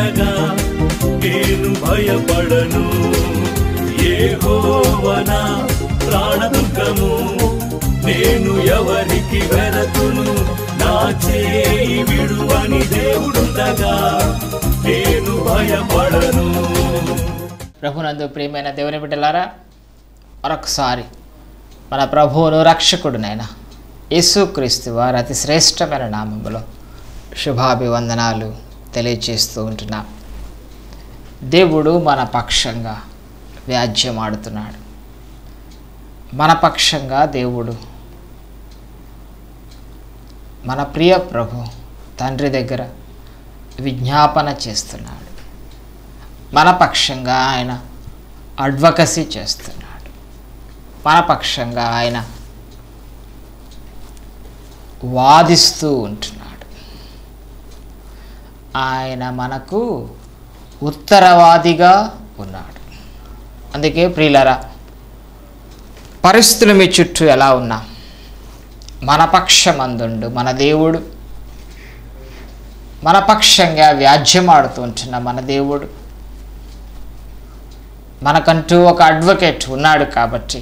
దేవుడుండగా నేను భయపడను ఏహోవనా ప్రాణదుర్గము నేను ఎవరికి వెరతును నా చేయి విడువని దేవుడుండగా నేను భయపడను ప్రభునందు ప్రియమైన దేవుని బిడ్డలారా మరొకసారి మన ప్రభువును రక్షకుడునైన యేసుక్రీస్తు వారి అతి శ్రేష్టమైన నామములో శుభాభివందనాలు తెలియచేస్తూ ఉంటున్నాం దేవుడు మన పక్షంగా వ్యాజ్యమాడుతున్నాడు మన పక్షంగా దేవుడు మన ప్రియ ప్రభు తండ్రి దగ్గర విజ్ఞాపన చేస్తున్నాడు మన పక్షంగా ఆయన అడ్వకసీ చేస్తున్నాడు మన పక్షంగా ఆయన వాదిస్తూ ఉంటున్నాడు ఆయన మనకు ఉత్తరవాదిగా ఉన్నాడు అందుకే ప్రియులరా పరిస్థితులు మీ చుట్టూ ఎలా ఉన్నా మన పక్షమందుండు మన దేవుడు మన పక్షంగా వ్యాజ్యమాడుతూ ఉంటున్న మన దేవుడు మనకంటూ ఒక అడ్వకేట్ ఉన్నాడు కాబట్టి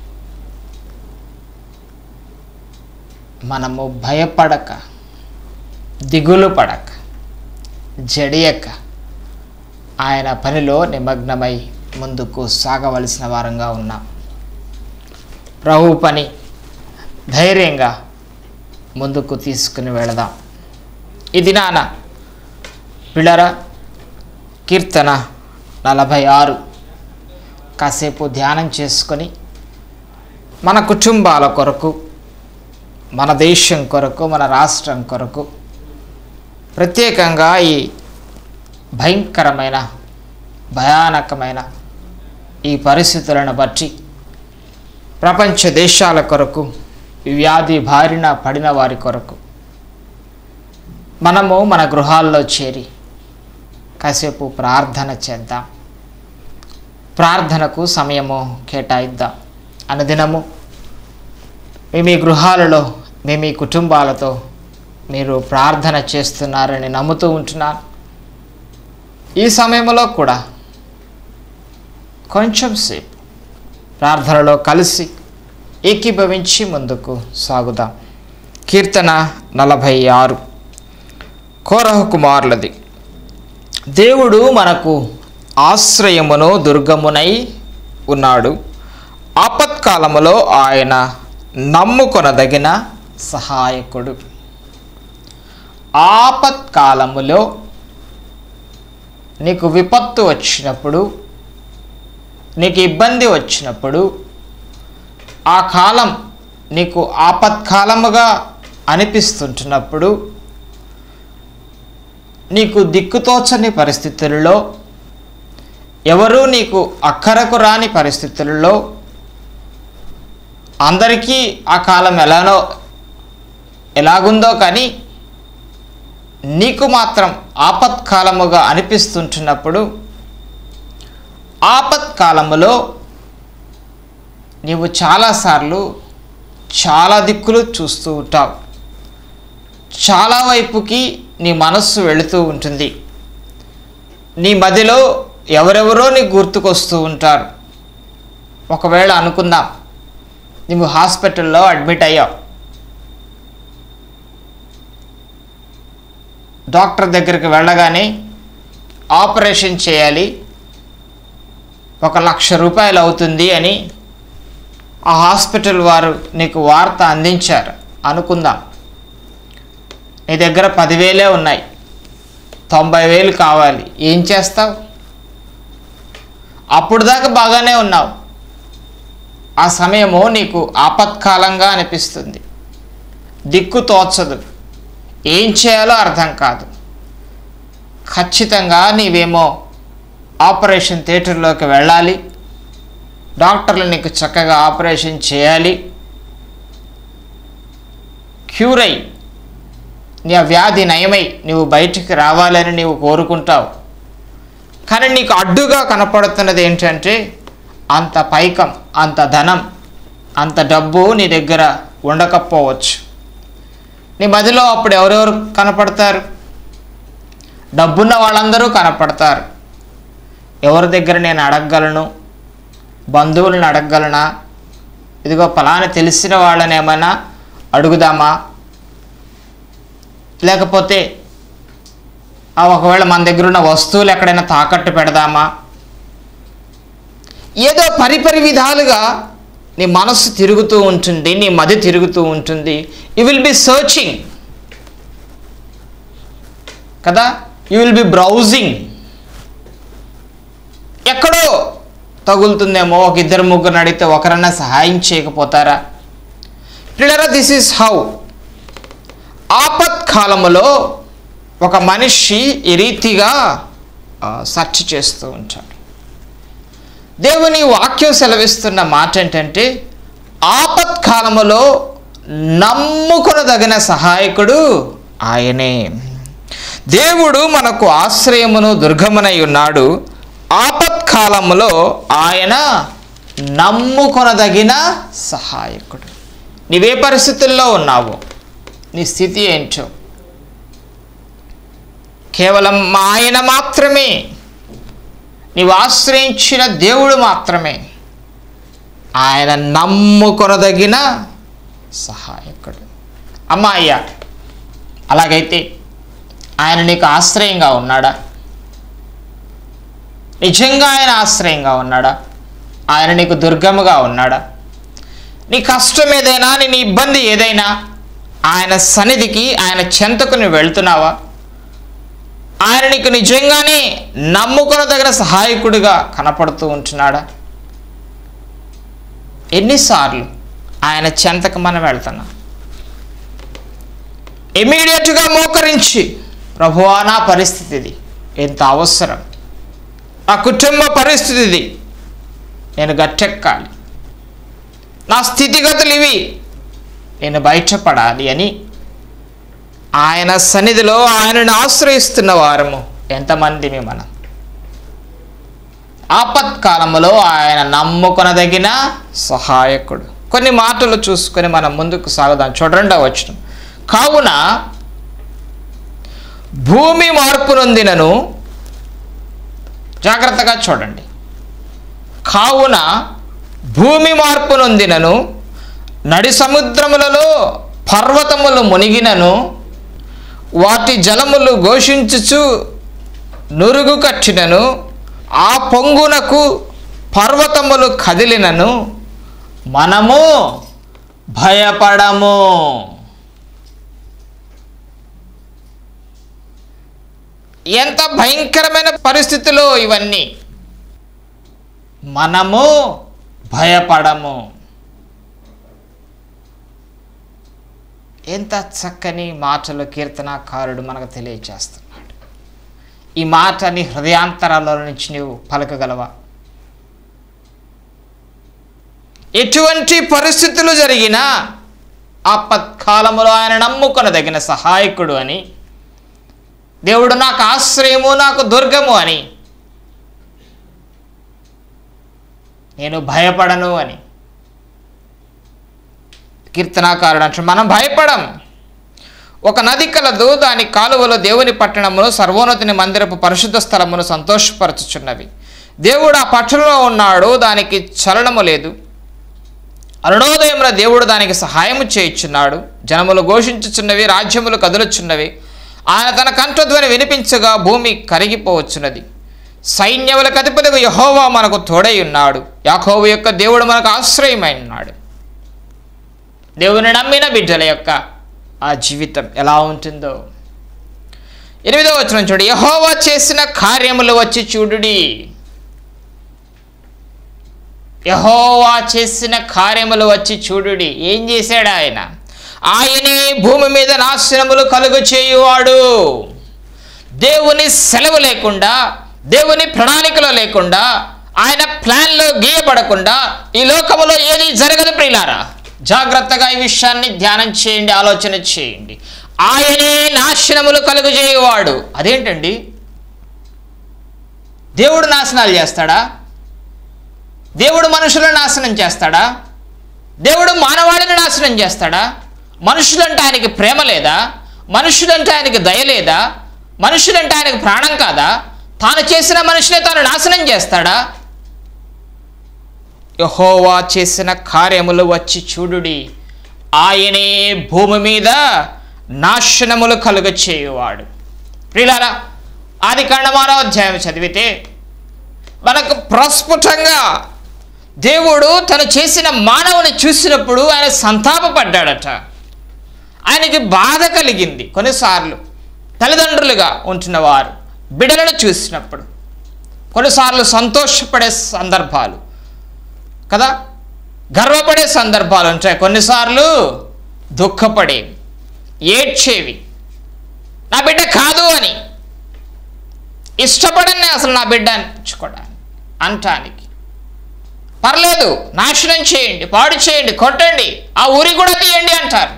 మనము భయపడక దిగులు పడక జడియక ఆయన పనిలో నిమగ్నమై ముందుకు సాగవలసిన వారంగా ఉన్నాం ప్రభు పని ధైర్యంగా ముందుకు తీసుకుని వెళదాం ఈ దినాన పిల్లరా కీర్తన నలభై ఆరు కాసేపు ధ్యానం చేసుకొని మన కుటుంబాల కొరకు మన దేశం కొరకు మన రాష్ట్రం కొరకు ప్రత్యేకంగా ఈ భయంకరమైన భయానకమైన ఈ పరిస్థితులను బట్టి ప్రపంచ దేశాల కొరకు ఈ వ్యాధి బారిన పడిన వారి కొరకు మనము మన గృహాల్లో చేరి కాసేపు ప్రార్థన చేద్దాం ప్రార్థనకు సమయము కేటాయిద్దాం అనుదినము మీ మీ గృహాలలో మీ మీ కుటుంబాలతో మీరు ప్రార్థన చేస్తున్నారని నమ్ముతూ ఉంటున్నాను ఈ సమయంలో కూడా కొంచెం సేపు ప్రార్థనలో కలిసి ఏకీభవించి ముందుకు సాగుదాం కీర్తన నలభై ఆరు కోరహ కుమారులది దేవుడు మనకు ఆశ్రయమును దుర్గమునై ఉన్నాడు ఆపత్కాలములో ఆయన నమ్ముకొనదగిన సహాయకుడు ఆపత్కాలములో నీకు విపత్తు వచ్చినప్పుడు నీకు ఇబ్బంది వచ్చినప్పుడు ఆ కాలం నీకు ఆపత్కాలముగా అనిపిస్తుంటున్నప్పుడు నీకు దిక్కుతోచని పరిస్థితుల్లో ఎవరూ నీకు అక్కరకు రాని పరిస్థితుల్లో అందరికీ ఆ కాలం ఎలానో ఎలాగుందో కానీ నీకు మాత్రం ఆపత్కాలముగా అనిపిస్తుంటున్నప్పుడు ఆపత్కాలములో నీవు చాలాసార్లు చాలా దిక్కులు చూస్తూ ఉంటావు చాలా వైపుకి నీ మనస్సు వెళుతూ ఉంటుంది నీ మదిలో ఎవరెవరో నీకు గుర్తుకొస్తూ ఉంటారు ఒకవేళ అనుకుందాం నువ్వు హాస్పిటల్లో అడ్మిట్ అయ్యావు డాక్టర్ దగ్గరికి వెళ్ళగానే ఆపరేషన్ చేయాలి ఒక లక్ష రూపాయలు అవుతుంది అని ఆ హాస్పిటల్ వారు నీకు వార్త అందించారు అనుకుందాం నీ దగ్గర పదివేలే ఉన్నాయి తొంభై వేలు కావాలి ఏం చేస్తావు అప్పుడు దాకా బాగానే ఉన్నావు ఆ సమయము నీకు ఆపత్కాలంగా అనిపిస్తుంది దిక్కు తోచదు ఏం చేయాలో అర్థం కాదు ఖచ్చితంగా నీవేమో ఆపరేషన్ థియేటర్లోకి వెళ్ళాలి డాక్టర్లు నీకు చక్కగా ఆపరేషన్ చేయాలి క్యూర్ అయి నీ ఆ వ్యాధి నయమై నువ్వు బయటికి రావాలని నీవు కోరుకుంటావు కానీ నీకు అడ్డుగా కనపడుతున్నది ఏంటంటే అంత పైకం అంత ధనం అంత డబ్బు నీ దగ్గర ఉండకపోవచ్చు నీ మదిలో అప్పుడు ఎవరెవరు కనపడతారు డబ్బున్న వాళ్ళందరూ కనపడతారు ఎవరి దగ్గర నేను అడగగలను బంధువులను అడగగలనా ఇదిగో ఫలానా తెలిసిన వాళ్ళని ఏమైనా అడుగుదామా లేకపోతే ఆ ఒకవేళ మన దగ్గర ఉన్న వస్తువులు ఎక్కడైనా తాకట్టు పెడదామా ఏదో పరిపరి విధాలుగా నీ మనస్సు తిరుగుతూ ఉంటుంది నీ మది తిరుగుతూ ఉంటుంది యు విల్ బి సర్చింగ్ కదా యు విల్ బి బ్రౌజింగ్ ఎక్కడో తగులుతుందేమో ఒక ఇద్దరు ముగ్గురు అడిగితే ఒకరన్నా సహాయం చేయకపోతారా పిల్లరా దిస్ ఈస్ హౌ ఆపత్కాలములో ఒక మనిషి ఈ రీతిగా సెర్చ్ చేస్తూ ఉంటాడు దేవుని వాక్యం సెలవిస్తున్న మాట ఏంటంటే ఆపత్కాలములో నమ్ముకొనదగిన సహాయకుడు ఆయనే దేవుడు మనకు ఆశ్రయమును దుర్గమునై ఉన్నాడు ఆపత్కాలములో ఆయన నమ్ముకొనదగిన సహాయకుడు నీవే పరిస్థితుల్లో ఉన్నావు నీ స్థితి ఏంటో కేవలం ఆయన మాత్రమే నీవు ఆశ్రయించిన దేవుడు మాత్రమే ఆయన నమ్ముకొనదగిన సహాయకుడు అమ్మా అయ్యా అలాగైతే ఆయన నీకు ఆశ్రయంగా ఉన్నాడా నిజంగా ఆయన ఆశ్రయంగా ఉన్నాడా ఆయన నీకు దుర్గముగా ఉన్నాడా నీ కష్టం ఏదైనా నీ నీ ఇబ్బంది ఏదైనా ఆయన సన్నిధికి ఆయన చెంతకు నువ్వు వెళ్తున్నావా ఆయన నీకు నిజంగానే నమ్ముకొనదగిన సహాయకుడిగా కనపడుతూ ఉంటున్నాడా ఎన్నిసార్లు ఆయన చెంతకు మనం వెళ్తున్నాం ఇమీడియట్గా మోకరించి ప్రభువా నా పరిస్థితి ఇది ఎంత అవసరం నా కుటుంబ పరిస్థితి ఇది నేను గట్టెక్కాలి నా స్థితిగతులు ఇవి నేను బయటపడాలి అని ఆయన సన్నిధిలో ఆయనను ఆశ్రయిస్తున్న వారము ఎంతమందిని మనం ఆపత్కాలములో ఆయన నమ్ముకొనదగిన సహాయకుడు కొన్ని మాటలు చూసుకొని మనం ముందుకు సాగుదాం చూడండి వచ్చిన కావున భూమి మార్పు నొందినను జాగ్రత్తగా చూడండి కావున భూమి మార్పు నొందినను నడి సముద్రములలో పర్వతములు మునిగినను వాటి జలములు ఘోషించుచు నురుగు కట్టినను ఆ పొంగునకు పర్వతములు కదిలినను మనము భయపడము ఎంత భయంకరమైన పరిస్థితిలో ఇవన్నీ మనము భయపడము ఎంత చక్కని మాటలు కీర్తనాకారుడు మనకు తెలియచేస్తున్నాడు ఈ మాటని హృదయాంతరాల నుంచి నీవు పలకగలవా ఎటువంటి పరిస్థితులు జరిగినా ఆపత్కాలములో ఆయన నమ్ముకొనదగిన సహాయకుడు అని దేవుడు నాకు ఆశ్రయము నాకు దుర్గము అని నేను భయపడను అని కీర్తనాకారుడు అంటాడు మనం భయపడం ఒక నది కలదు దాని కాలువలో దేవుని పట్టణమును సర్వోన్నతిని మందిరపు పరిశుద్ధ స్థలమును సంతోషపరచుచున్నవి దేవుడు ఆ పట్టణంలో ఉన్నాడు దానికి చలనము లేదు అరుణోదయమున దేవుడు దానికి సహాయము చేయుచున్నాడు జనములు ఘోషించుచున్నవి రాజ్యములు కదులుచున్నవి ఆయన తన కంఠధ్వని వినిపించగా భూమి కరిగిపోవచ్చున్నది సైన్యములకు అధిపతిగా యహోవా మనకు తోడై ఉన్నాడు యాకోబు యొక్క దేవుడు మనకు ఆశ్రయమై ఉన్నాడు దేవుని నమ్మిన బిడ్డల యొక్క ఆ జీవితం ఎలా ఉంటుందో ఎనిమిదో వచ్చిన చూడు యహోవా చేసిన కార్యములు వచ్చి చూడుడి యహోవా చేసిన కార్యములు వచ్చి చూడుడి ఏం చేశాడు ఆయన ఆయనే భూమి మీద నాశనములు కలుగు చేయువాడు దేవుని సెలవు లేకుండా దేవుని ప్రణాళికలో లేకుండా ఆయన ప్లాన్లో గీయబడకుండా ఈ లోకములో ఏది జరగదు ప్రియులారా జాగ్రత్తగా ఈ విషయాన్ని ధ్యానం చేయండి ఆలోచన చేయండి ఆయనే నాశనములు కలుగు చేయువాడు అదేంటండి దేవుడు నాశనాలు చేస్తాడా దేవుడు మనుషులను నాశనం చేస్తాడా దేవుడు మానవాళిని నాశనం చేస్తాడా మనుషులంటే ఆయనకి ప్రేమ లేదా మనుషులంటే ఆయనకి దయ లేదా మనుషులంటే ఆయనకు ప్రాణం కాదా తాను చేసిన మనుషులే తాను నాశనం చేస్తాడా యహోవా చేసిన కార్యములు వచ్చి చూడుడి ఆయనే భూమి మీద నాశనములు కలుగ చేయువాడు ప్రియులారా ఆది కాండమానో అధ్యాయం చదివితే మనకు ప్రస్ఫుటంగా దేవుడు తను చేసిన మానవుని చూసినప్పుడు ఆయన సంతాపపడ్డాడట ఆయనకి బాధ కలిగింది కొన్నిసార్లు తల్లిదండ్రులుగా ఉంటున్న వారు బిడ్డలను చూసినప్పుడు కొన్నిసార్లు సంతోషపడే సందర్భాలు కదా గర్వపడే సందర్భాలు ఉంటాయి కొన్నిసార్లు దుఃఖపడేవి ఏడ్చేవి నా బిడ్డ కాదు అని ఇష్టపడని అసలు నా బిడ్డ అనిపించుకోవడానికి అంటానికి పర్లేదు నాశనం చేయండి పాడు చేయండి కొట్టండి ఆ ఊరి కూడా తీయండి అంటారు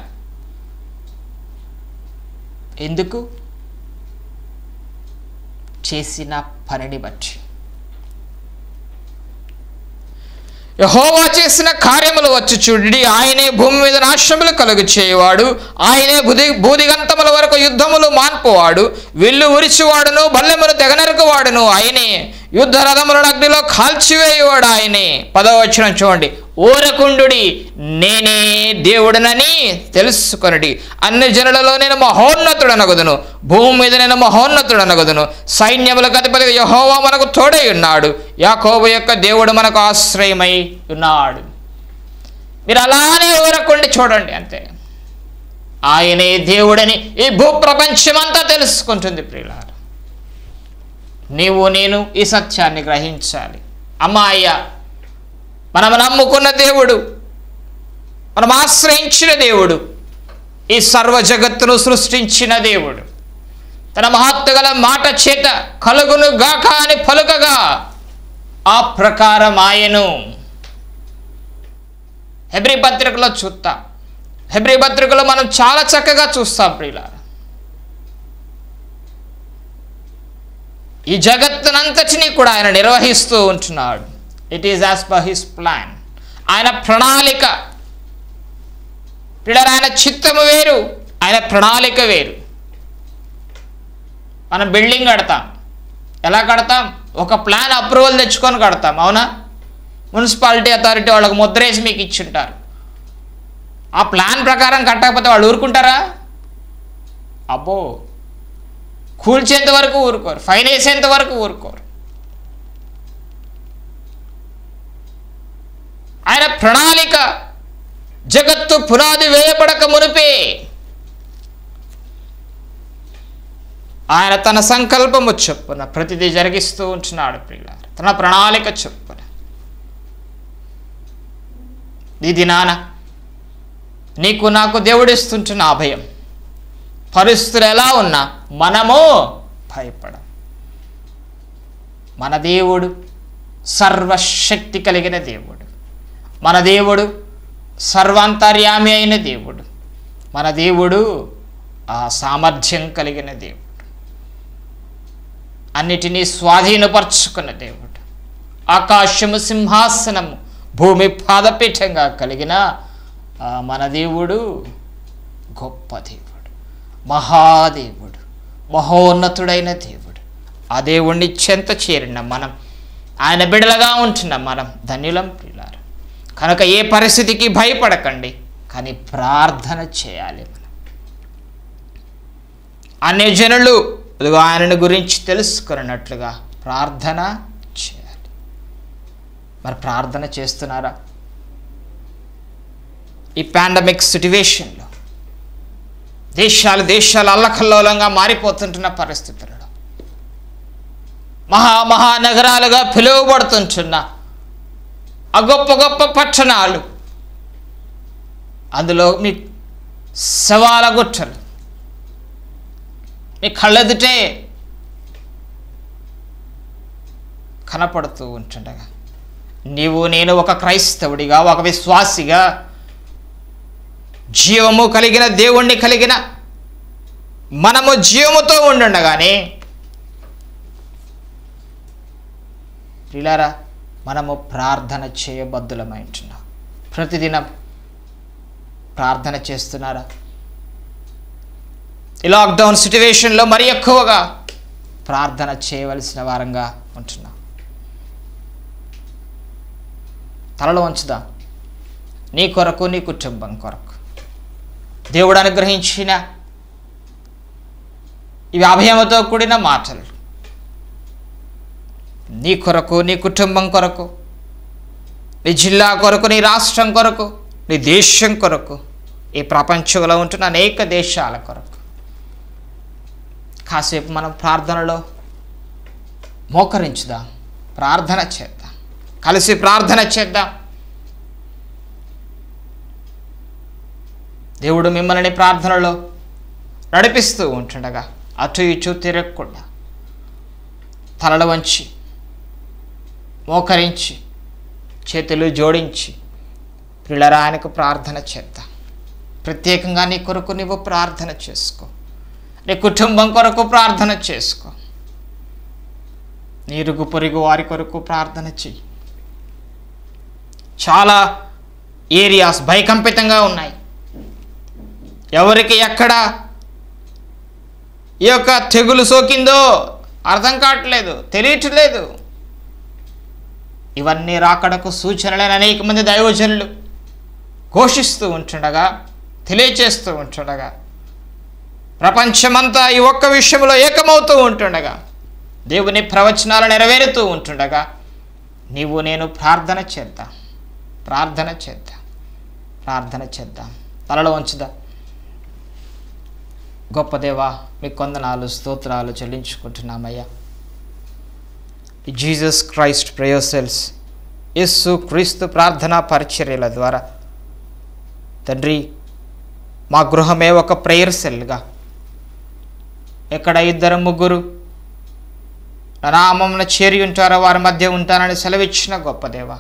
ఎందుకు చేసిన పనిని బట్టి యహోవా చేసిన కార్యములు వచ్చి చూడి ఆయనే భూమి మీద నాశనములు కలుగు చేయవాడు ఆయనే బుధి బూదిగంతముల వరకు యుద్ధములు మాన్పువాడు విల్లు ఉరిచివాడును బల్లెమును తెగనరుకువాడును ఆయనే యుద్ధ రథములను అగ్నిలో కాల్చివేయువాడు ఆయనే పదవచనం చూడండి ఊరకుండుడి నేనే దేవుడనని తెలుసుకొనడి అన్ని జనులలో నేను మహోన్నతుడనగదును భూమి మీద నేను మహోన్నతుడనగదును సైన్యములకు అధిపతి యహోవా మనకు తోడై ఉన్నాడు యాకోబు యొక్క దేవుడు మనకు ఆశ్రయమై ఉన్నాడు మీరు అలానే ఊరకుండి చూడండి అంతే ఆయనే దేవుడని ఈ భూప్రపంచమంతా తెలుసుకుంటుంది ప్రియులారు నీవు నేను ఈ సత్యాన్ని గ్రహించాలి అమ్మాయ్య మనం నమ్ముకున్న దేవుడు మనం ఆశ్రయించిన దేవుడు ఈ సర్వ జగత్తును సృష్టించిన దేవుడు తన మహత్తు గల మాట చేత కలుగును గాక అని పలుకగా ఆ ప్రకారం ఆయను హెబ్రి పత్రికలో చూస్తాం హెబ్రి పత్రికలో మనం చాలా చక్కగా చూస్తాం ప్రియులారా ఈ జగత్తునంతటినీ కూడా ఆయన నిర్వహిస్తూ ఉంటున్నాడు it is as per his plan ఆయన ప్రణాళిక పిల్లలు ఆయన చిత్తము వేరు ఆయన ప్రణాళిక వేరు మనం బిల్డింగ్ కడతాం ఎలా కడతాం ఒక ప్లాన్ అప్రూవల్ తెచ్చుకొని కడతాం అవునా మున్సిపాలిటీ అథారిటీ వాళ్ళకి ముద్రేసి మీకు ఇచ్చుంటారు ఆ ప్లాన్ ప్రకారం కట్టకపోతే వాళ్ళు ఊరుకుంటారా అబ్బో కూల్చేంత వరకు ఊరుకోరు ఫైన్ వేసేంత వరకు ఊరుకోరు ఆయన ప్రణాళిక జగత్తు పునాది వేయబడక మునిపే ఆయన తన సంకల్పము చొప్పున ప్రతిదీ జరిగిస్తూ ఉంటున్నాడు ప్రియులారు తన ప్రణాళిక చొప్పున ఈ దినాన నీకు నాకు దేవుడిస్తుంటున్న అభయం పరిస్థితులు ఎలా ఉన్నా మనము భయపడం మన దేవుడు సర్వశక్తి కలిగిన దేవుడు మన దేవుడు సర్వాంతర్యామి అయిన దేవుడు మన దేవుడు ఆ సామర్థ్యం కలిగిన దేవుడు అన్నిటినీ స్వాధీనపరుచుకున్న దేవుడు ఆకాశము సింహాసనము భూమి పాదపీఠంగా కలిగిన ఆ మన దేవుడు గొప్ప దేవుడు మహాదేవుడు మహోన్నతుడైన దేవుడు ఆ దేవుణ్ణి చెంత చేరిన మనం ఆయన బిడలగా ఉంటున్న మనం ధన్యులం ప్రియులారు కనుక ఏ పరిస్థితికి భయపడకండి కానీ ప్రార్థన చేయాలి మనం అన్ని జనులు ఇదిగో ఆయనను గురించి తెలుసుకున్నట్లుగా ప్రార్థన చేయాలి మరి ప్రార్థన చేస్తున్నారా ఈ పాండమిక్ సిట్యువేషన్లో దేశాలు దేశాలు అల్లకల్లోలంగా మారిపోతుంటున్న పరిస్థితులలో మహా మహానగరాలుగా పిలువబడుతుంటున్న ఆ గొప్ప గొప్ప పట్టణాలు అందులో మీ శవాల గుట్టలు మీ కళ్ళెదుటే కనపడుతూ ఉంటుండగా నీవు నేను ఒక క్రైస్తవుడిగా ఒక విశ్వాసిగా జీవము కలిగిన దేవుణ్ణి కలిగిన మనము జీవముతో ఉండుండగానే ప్రిలారా మనము ప్రార్థన చేయబద్దులమై ఉంటున్నాం ప్రతిదినం ప్రార్థన చేస్తున్నారా ఈ లాక్డౌన్ సిట్యువేషన్లో మరి ఎక్కువగా ప్రార్థన చేయవలసిన వారంగా ఉంటున్నాం తలలో ఉంచుదాం నీ కొరకు నీ కుటుంబం కొరకు దేవుడు అనుగ్రహించిన ఇవి అభయముతో కూడిన మాటలు నీ కొరకు నీ కుటుంబం కొరకు నీ జిల్లా కొరకు నీ రాష్ట్రం కొరకు నీ దేశం కొరకు ఈ ప్రపంచంలో ఉంటున్న అనేక దేశాల కొరకు కాసేపు మనం ప్రార్థనలో మోకరించుదాం ప్రార్థన చేద్దాం కలిసి ప్రార్థన చేద్దాం దేవుడు మిమ్మల్ని ప్రార్థనలో నడిపిస్తూ ఉంటుండగా అటు ఇటు తిరగకుండా తలలు వంచి మోకరించి చేతులు జోడించి పిల్లరా ఆయనకు ప్రార్థన చేద్దాం ప్రత్యేకంగా నీ కొరకు నువ్వు ప్రార్థన చేసుకో నీ కుటుంబం కొరకు ప్రార్థన చేసుకో నీ ఇరుగు పొరుగు వారి కొరకు ప్రార్థన చెయ్యి చాలా ఏరియాస్ భయకంపితంగా ఉన్నాయి ఎవరికి ఎక్కడ ఈ యొక్క తెగులు సోకిందో అర్థం కావట్లేదు తెలియట్లేదు ఇవన్నీ రాకడకు సూచనలైన అనేక మంది దైవజనులు ఘోషిస్తూ ఉంటుండగా తెలియచేస్తూ ఉంటుండగా ప్రపంచమంతా ఈ ఒక్క విషయంలో ఏకమవుతూ ఉంటుండగా దేవుని ప్రవచనాలు నెరవేరుతూ ఉంటుండగా నీవు నేను ప్రార్థన చేద్దాం ప్రార్థన చేద్దాం ప్రార్థన చేద్దాం తలలో ఉంచుదా గొప్ప దేవా మీ కొందనాలు స్తోత్రాలు చెల్లించుకుంటున్నామయ్యా జీసస్ క్రైస్ట్ ప్రయోసెల్స్ యేసు క్రీస్తు ప్రార్థనా పరిచర్యల ద్వారా తండ్రి మా గృహమే ఒక ప్రేయర్ సెల్గా ఎక్కడ ఇద్దరు ముగ్గురు నా నామమున చేరి ఉంటారో వారి మధ్య ఉంటానని సెలవిచ్చిన గొప్ప దేవా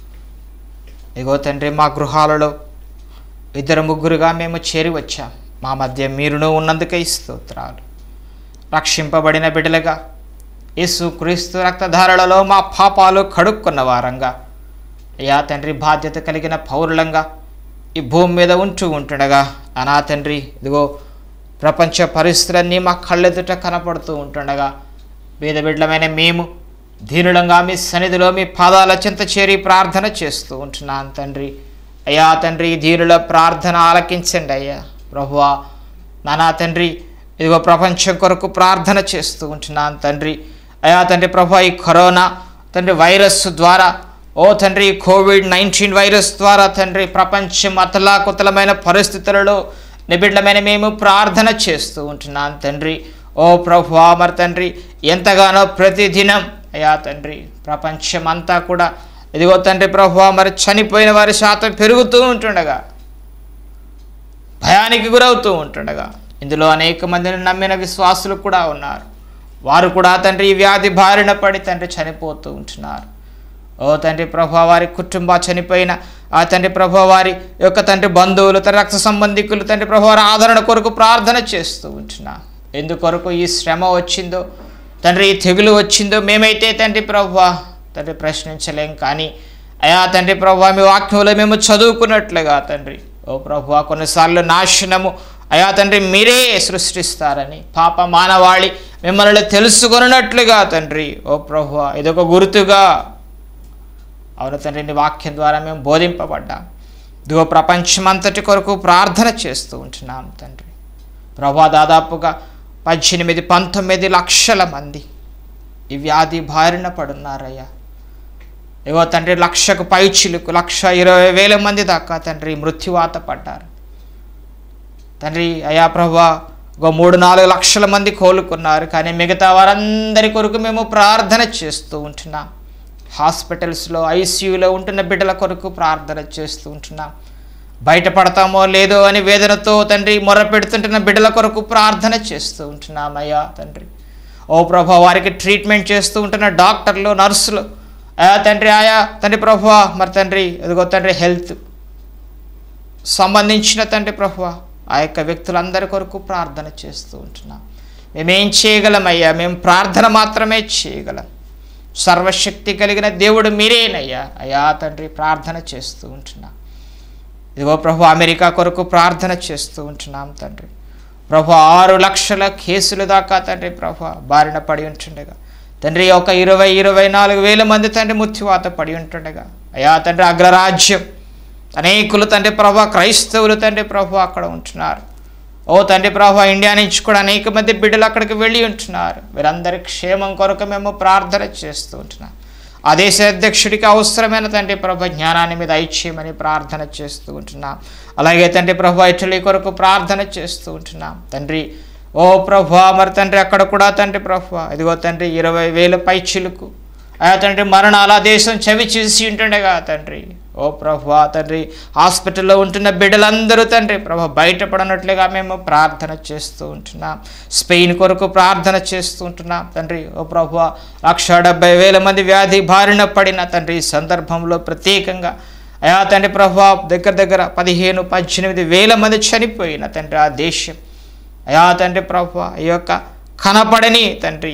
ఇగో తండ్రి మా గృహాలలో ఇద్దరు ముగ్గురుగా మేము చేరి వచ్చాం మా మధ్య మీరును ఉన్నందుకై స్తోత్రాలు రక్షింపబడిన బిడ్డలుగా యేసు క్రీస్తు రక్తధారలలో మా పాపాలు కడుక్కున్న వారంగా అయ్యా తండ్రి బాధ్యత కలిగిన పౌరులంగా ఈ భూమి మీద ఉంటూ ఉంటుండగా అనా తండ్రి ఇదిగో ప్రపంచ పరిస్థితులన్నీ మా కళ్ళెదుట కనపడుతూ ఉంటుండగా పేద బిడ్డలమైన మేము దీనులంగా మీ సన్నిధిలో మీ పాదాల చెంత చేరి ప్రార్థన చేస్తూ ఉంటున్నాను తండ్రి అయ్యా తండ్రి ఈ దీనుల ప్రార్థన ఆలకించండి అయ్యా ప్రభువా నానా తండ్రి ఇదిగో ప్రపంచం కొరకు ప్రార్థన చేస్తూ ఉంటున్నాను తండ్రి అయా తండ్రి ప్రభు ఈ కరోనా తండ్రి వైరస్ ద్వారా ఓ తండ్రి కోవిడ్ నైన్టీన్ వైరస్ ద్వారా తండ్రి ప్రపంచం అతలాకుతలమైన పరిస్థితులలో నిబిడ్లమైన మేము ప్రార్థన చేస్తూ ఉంటున్నాను తండ్రి ఓ ప్రభు మరి తండ్రి ఎంతగానో ప్రతిదినం అయ్యా తండ్రి ప్రపంచం అంతా కూడా ఇదిగో తండ్రి ప్రభు మరి చనిపోయిన వారి శాతం పెరుగుతూ ఉంటుండగా భయానికి గురవుతూ ఉంటుండగా ఇందులో అనేక మందిని నమ్మిన విశ్వాసులు కూడా ఉన్నారు వారు కూడా తండ్రి ఈ వ్యాధి బారిన పడి తండ్రి చనిపోతూ ఉంటున్నారు ఓ తండ్రి ప్రభు వారి కుటుంబ చనిపోయిన ఆ తండ్రి ప్రభు వారి యొక్క తండ్రి బంధువులు తండ్రి రక్త సంబంధికులు తండ్రి ప్రభు వారి ఆదరణ కొరకు ప్రార్థన చేస్తూ ఉంటున్నా ఎందుకొరకు ఈ శ్రమ వచ్చిందో తండ్రి ఈ తెగులు వచ్చిందో మేమైతే తండ్రి ప్రభు తండ్రి ప్రశ్నించలేం కానీ అయా తండ్రి ప్రభు మీ వాక్యంలో మేము చదువుకున్నట్లుగా తండ్రి ఓ ప్రభు కొన్నిసార్లు నాశనము అయా తండ్రి మీరే సృష్టిస్తారని పాప మానవాళి మిమ్మల్ని తెలుసుకొనున్నట్లుగా తండ్రి ఓ ప్రభు ఇదొక గుర్తుగా అవును తండ్రి నీ వాక్యం ద్వారా మేము బోధింపబడ్డాం ఇదిగో ప్రపంచమంతటి కొరకు ప్రార్థన చేస్తూ ఉంటున్నాం తండ్రి ప్రభా దాదాపుగా పద్దెనిమిది పంతొమ్మిది లక్షల మంది ఈ వ్యాధి బారిన పడున్నారయ్యా ఇగో తండ్రి లక్షకు పైచిలుకు లక్ష ఇరవై వేల మంది దాకా తండ్రి మృత్యువాత పడ్డారు తండ్రి అయా ప్రభా ఒక మూడు నాలుగు లక్షల మంది కోలుకున్నారు కానీ మిగతా వారందరి కొరకు మేము ప్రార్థన చేస్తూ ఉంటున్నాం హాస్పిటల్స్లో ఐసీయూలో ఉంటున్న బిడ్డల కొరకు ప్రార్థన చేస్తూ ఉంటున్నాం బయటపడతామో లేదో అని వేదనతో తండ్రి మొర పెడుతుంటున్న బిడ్డల కొరకు ప్రార్థన చేస్తూ ఉంటున్నాం అయ్యా తండ్రి ఓ ప్రభా వారికి ట్రీట్మెంట్ చేస్తూ ఉంటున్న డాక్టర్లు నర్సులు అయా తండ్రి ఆయా తండ్రి ప్రభు మరి తండ్రి ఇదిగో తండ్రి హెల్త్ సంబంధించిన తండ్రి ప్రభు ఆ యొక్క వ్యక్తులందరి కొరకు ప్రార్థన చేస్తూ ఉంటున్నాం మేమేం చేయగలమయ్యా మేము ప్రార్థన మాత్రమే చేయగలం సర్వశక్తి కలిగిన దేవుడు మీరేనయ్యా అయ్యా తండ్రి ప్రార్థన చేస్తూ ఉంటున్నాం ఇదిగో ప్రభు అమెరికా కొరకు ప్రార్థన చేస్తూ ఉంటున్నాం తండ్రి ప్రభు ఆరు లక్షల కేసులు దాకా తండ్రి ప్రభు బారిన పడి ఉంటుండగా తండ్రి ఒక ఇరవై ఇరవై నాలుగు వేల మంది తండ్రి మృత్యువాత పడి ఉంటుండగా అయా తండ్రి అగ్రరాజ్యం అనేకులు తండ్రి ప్రభు క్రైస్తవులు తండ్రి ప్రభు అక్కడ ఉంటున్నారు ఓ తండ్రి ప్రభు ఇండియా నుంచి కూడా అనేక మంది బిడ్డలు అక్కడికి వెళ్ళి ఉంటున్నారు వీరందరి క్షేమం కొరకు మేము ప్రార్థన చేస్తూ ఉంటున్నాం ఆ దేశ అధ్యక్షుడికి అవసరమైన తండ్రి ప్రభు జ్ఞానాన్ని మీద ఐచ్ఛ్యమని ప్రార్థన చేస్తూ ఉంటున్నాం అలాగే తండ్రి ప్రభు ఇటలీ కొరకు ప్రార్థన చేస్తూ ఉంటున్నాం తండ్రి ఓ ప్రభు మరి తండ్రి అక్కడ కూడా తండ్రి ప్రభు ఇదిగో తండ్రి ఇరవై వేల పైచిలకు ఆ తండ్రి మరణాల దేశం చవి చూసి ఉంటుండగా తండ్రి ఓ ప్రభు తండ్రి హాస్పిటల్లో ఉంటున్న బిడ్డలందరూ తండ్రి ప్రభు బయటపడనట్లుగా మేము ప్రార్థన చేస్తూ ఉంటున్నాం స్పెయిన్ కొరకు ప్రార్థన చేస్తూ ఉంటున్నాం తండ్రి ఓ ప్రభు లక్ష డెబ్బై వేల మంది వ్యాధి బారిన పడిన తండ్రి ఈ సందర్భంలో ప్రత్యేకంగా అయా తండ్రి ప్రభు దగ్గర దగ్గర పదిహేను పద్దెనిమిది వేల మంది చనిపోయిన తండ్రి ఆ దేశం అయా తండ్రి ప్రభు ఈ యొక్క కనపడని తండ్రి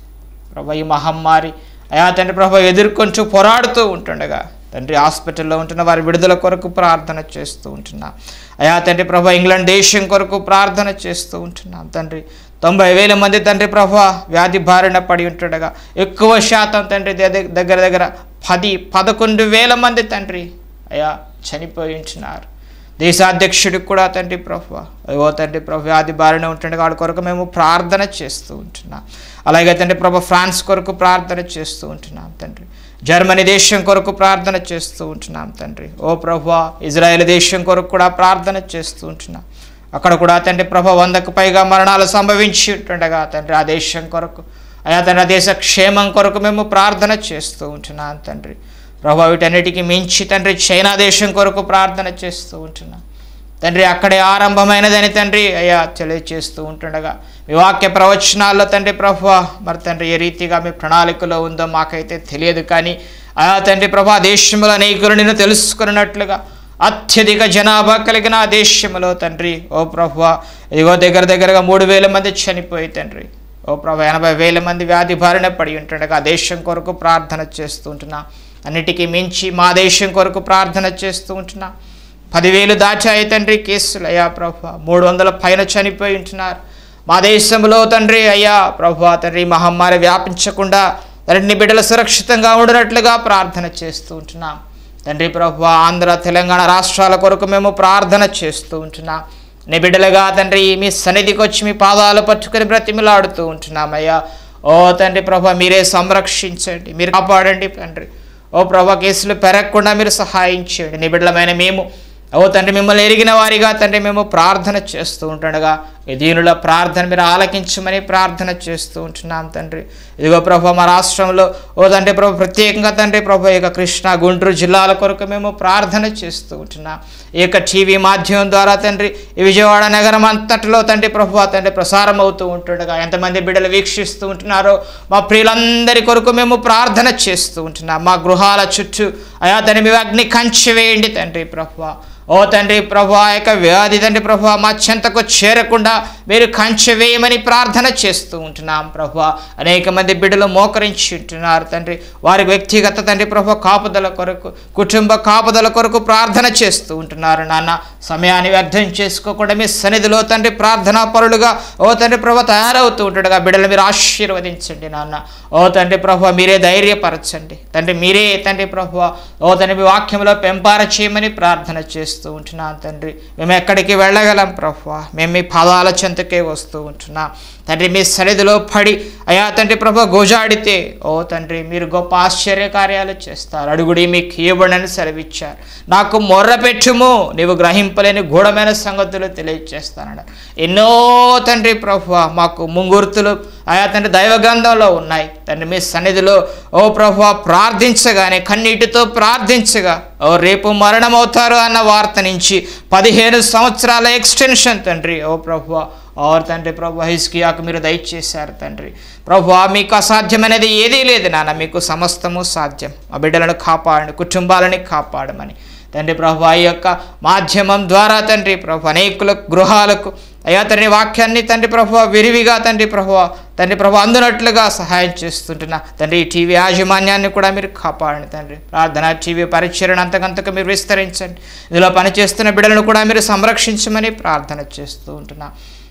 ప్రభు ఈ మహమ్మారి అయా తండ్రి ప్రభు ఎదుర్కొంటూ పోరాడుతూ ఉంటుండగా తండ్రి హాస్పిటల్లో ఉంటున్న వారి విడుదల కొరకు ప్రార్థన చేస్తూ ఉంటున్నాం అయా తండ్రి ప్రభు ఇంగ్లాండ్ దేశం కొరకు ప్రార్థన చేస్తూ ఉంటున్నాం తండ్రి తొంభై వేల మంది తండ్రి ప్రభు వ్యాధి బారిన పడి ఉంటుండగా ఎక్కువ శాతం తండ్రి దగ్గ- దగ్గర దగ్గర పది పదకొండు వేల మంది తండ్రి అయా చనిపోయి ఉంటున్నారు దేశాధ్యక్షుడికి కూడా తండ్రి ప్రభు ఓ తండ్రి ప్రభు వ్యాధి బారిన ఉంటుండగా వాడి కొరకు మేము ప్రార్థన చేస్తూ ఉంటున్నాం అలాగే తండ్రి ప్రభు ఫ్రాన్స్ కొరకు ప్రార్థన చేస్తూ ఉంటున్నాం తండ్రి జర్మనీ దేశం కొరకు ప్రార్థన చేస్తూ ఉంటున్నాం తండ్రి ఓ ప్రభు ఇజ్రాయెల్ దేశం కొరకు కూడా ప్రార్థన చేస్తూ ఉంటున్నాం అక్కడ కూడా తండ్రి ప్రభు వందకు పైగా మరణాలు సంభవించి ఉంటుండగా తండ్రి ఆ దేశం కొరకు అయా తండ్రి ఆ దేశ క్షేమం కొరకు మేము ప్రార్థన చేస్తూ ఉంటున్నాం తండ్రి ప్రభు వీటన్నిటికీ మించి తండ్రి చైనా దేశం కొరకు ప్రార్థన చేస్తూ ఉంటున్నాం తండ్రి అక్కడే ఆరంభమైనదని తండ్రి అయ్యా తెలియచేస్తూ ఉంటుండగా మీ వాక్య ప్రవచనాల్లో తండ్రి ప్రభు మరి తండ్రి ఏ రీతిగా మీ ప్రణాళికలో ఉందో మాకైతే తెలియదు కానీ ఆయా తండ్రి ప్రభు ఆ దేశంలో అనేకులు నిన్ను తెలుసుకున్నట్లుగా అత్యధిక జనాభా కలిగిన ఆ దేశంలో తండ్రి ఓ ప్రభు ఇదిగో దగ్గర దగ్గరగా మూడు వేల మంది చనిపోయి తండ్రి ఓ ప్రభు ఎనభై వేల మంది వ్యాధి బారిన పడి ఉంటుండగా ఆ దేశం కొరకు ప్రార్థన చేస్తూ ఉంటున్నా అన్నిటికీ మించి మా దేశం కొరకు ప్రార్థన చేస్తూ ఉంటున్నా పదివేలు దాచాయి తండ్రి కేసులు అయ్యా ప్రభు మూడు వందల పైన చనిపోయి ఉంటున్నారు మా దేశంలో తండ్రి అయ్యా ప్రభు తండ్రి ఈ మహమ్మారి వ్యాపించకుండా తండ్రి బిడ్డలు సురక్షితంగా ఉండనట్లుగా ప్రార్థన చేస్తూ ఉంటున్నాం తండ్రి ప్రభు ఆంధ్ర తెలంగాణ రాష్ట్రాల కొరకు మేము ప్రార్థన చేస్తూ ఉంటున్నాం నీ బిడ్డలుగా తండ్రి మీ సన్నిధికి వచ్చి మీ పాదాలు పట్టుకుని బ్రతిమిలాడుతూ ఉంటున్నామయ్యా ఓ తండ్రి ప్రభు మీరే సంరక్షించండి మీరు కాపాడండి తండ్రి ఓ ప్రభా కేసులు పెరగకుండా మీరు సహాయం చేయండి నీ బిడ్డలమైన మేము ఓ తండ్రి మిమ్మల్ని ఎరిగిన వారిగా తండ్రి మేము ప్రార్థన చేస్తూ ఉంటుండగా ఈ దీనుల ప్రార్థన మీరు ఆలకించమని ప్రార్థన చేస్తూ ఉంటున్నాం తండ్రి ఇదిగో ప్రభు మా రాష్ట్రంలో ఓ తండ్రి ప్రభు ప్రత్యేకంగా తండ్రి ప్రభు ఇక కృష్ణా గుంటూరు జిల్లాల కొరకు మేము ప్రార్థన చేస్తూ ఉంటున్నాం ఈ యొక్క టీవీ మాధ్యమం ద్వారా తండ్రి ఈ విజయవాడ నగరం అంతటిలో తండ్రి ప్రభు తండ్రి ప్రసారం అవుతూ ఉంటుండగా ఎంతమంది బిడ్డలు వీక్షిస్తూ ఉంటున్నారో మా ప్రియులందరి కొరకు మేము ప్రార్థన చేస్తూ ఉంటున్నాం మా గృహాల చుట్టూ అయా తండ్రి మీ అగ్ని కంచి వేయండి తండ్రి ప్రభు ఓ తండ్రి ప్రభు ఆ యొక్క వ్యాధి తండ్రి ప్రభు మా చెంతకు చేరకుండా మీరు కంచె వేయమని ప్రార్థన చేస్తూ ఉంటున్నాం ప్రభు అనేక మంది బిడ్డలు మోకరించి ఉంటున్నారు తండ్రి వారి వ్యక్తిగత తండ్రి ప్రభు కాపుదల కొరకు కుటుంబ కాపుదల కొరకు ప్రార్థన చేస్తూ ఉంటున్నారు నాన్న సమయాన్ని వ్యర్థం చేసుకోకుండా మీ సన్నిధిలో తండ్రి ప్రార్థనా పరులుగా ఓ తండ్రి ప్రభు తయారవుతూ ఉంటుండగా బిడ్డలు మీరు ఆశీర్వదించండి నాన్న ఓ తండ్రి ప్రభు మీరే ధైర్యపరచండి తండ్రి మీరే తండ్రి ప్రభు ఓ తండ్రి మీ వాక్యంలో పెంపార చేయమని ప్రార్థన చేస్తూ ఉంటున్నాను తండ్రి మేము ఎక్కడికి వెళ్ళగలం ప్రభు మేము మీ పాదాల చెంతకే వస్తూ ఉంటున్నాం తండ్రి మీ సన్నిధిలో పడి అయా తండ్రి ప్రభు గోజాడితే ఓ తండ్రి మీరు గొప్ప ఆశ్చర్య కార్యాలు చేస్తారు అడుగుడి మీకు ఇవ్వడని సెలవిచ్చారు నాకు మొర్ర పెట్టుము నీవు గ్రహింపలేని గూఢమైన సంగతులు తెలియజేస్తానడ ఎన్నో తండ్రి ప్రభు మాకు ముంగుర్తులు ఆయా తండ్రి దైవ గ్రంథంలో ఉన్నాయి తండ్రి మీ సన్నిధిలో ఓ ప్రభు ప్రార్థించగానే కన్నీటితో ప్రార్థించగా ఓ రేపు మరణం అవుతారు అన్న వార్త నుంచి పదిహేను సంవత్సరాల ఎక్స్టెన్షన్ తండ్రి ఓ ప్రభు ఓ తండ్రి ప్రభు హిస్కియాకు మీరు దయచేశారు తండ్రి ప్రభు మీకు అసాధ్యమైనది ఏదీ లేదు నాన్న మీకు సమస్తము సాధ్యం ఆ బిడ్డలను కాపాడండి కుటుంబాలని కాపాడమని తండ్రి ప్రభు ఆ యొక్క మాధ్యమం ద్వారా తండ్రి ప్రభు అనేకుల గృహాలకు అయ్యా తండ్రి వాక్యాన్ని తండ్రి ప్రభు విరివిగా తండ్రి ప్రభు తండ్రి ప్రభు అందునట్లుగా సహాయం చేస్తుంటున్నా తండ్రి ఈ టీవీ యాజమాన్యాన్ని కూడా మీరు కాపాడండి తండ్రి ప్రార్థన టీవీ పరిచరణ అంతకంతకు మీరు విస్తరించండి ఇందులో పనిచేస్తున్న బిడ్డలను కూడా మీరు సంరక్షించమని ప్రార్థన చేస్తూ ఉంటున్నా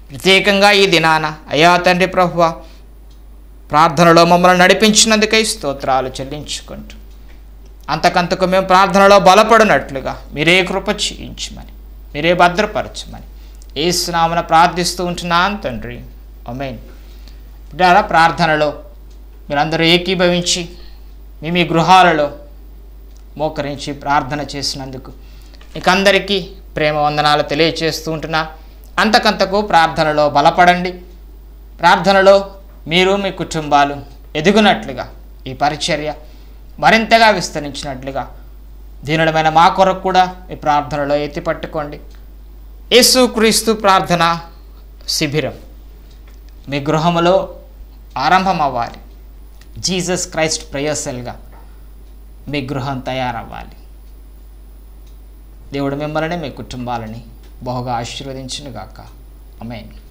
ప్రత్యేకంగా ఈ దినాన అయ్యా తండ్రి ప్రభువ ప్రార్థనలో మమ్మల్ని నడిపించినందుకై స్తోత్రాలు చెల్లించుకుంటూ అంతకంతకు మేము ప్రార్థనలో బలపడినట్లుగా మీరే కృప చేయించమని మీరే భద్రపరచమని ఏసునామన ప్రార్థిస్తూ ఉంటున్నాను తండ్రి అమేన్ బిడ్డారా ప్రార్థనలో మీరందరూ ఏకీభవించి మీ మీ గృహాలలో మోకరించి ప్రార్థన చేసినందుకు మీకందరికీ ప్రేమ వందనాలు తెలియచేస్తూ ఉంటున్నా అంతకంతకు ప్రార్థనలో బలపడండి ప్రార్థనలో మీరు మీ కుటుంబాలు ఎదుగునట్లుగా ఈ పరిచర్య మరింతగా విస్తరించినట్లుగా దీనుడమైన మా కొరకు కూడా మీ ప్రార్థనలో ఎత్తి పట్టుకోండి యేసుక్రీస్తు ప్రార్థన శిబిరం మీ గృహములో ఆరంభం అవ్వాలి జీసస్ క్రైస్ట్ ప్రయసల్గా మీ గృహం తయారవ్వాలి దేవుడు మిమ్మల్ని మీ కుటుంబాలని బహుగా ఆశీర్వదించునుగాక అమేన్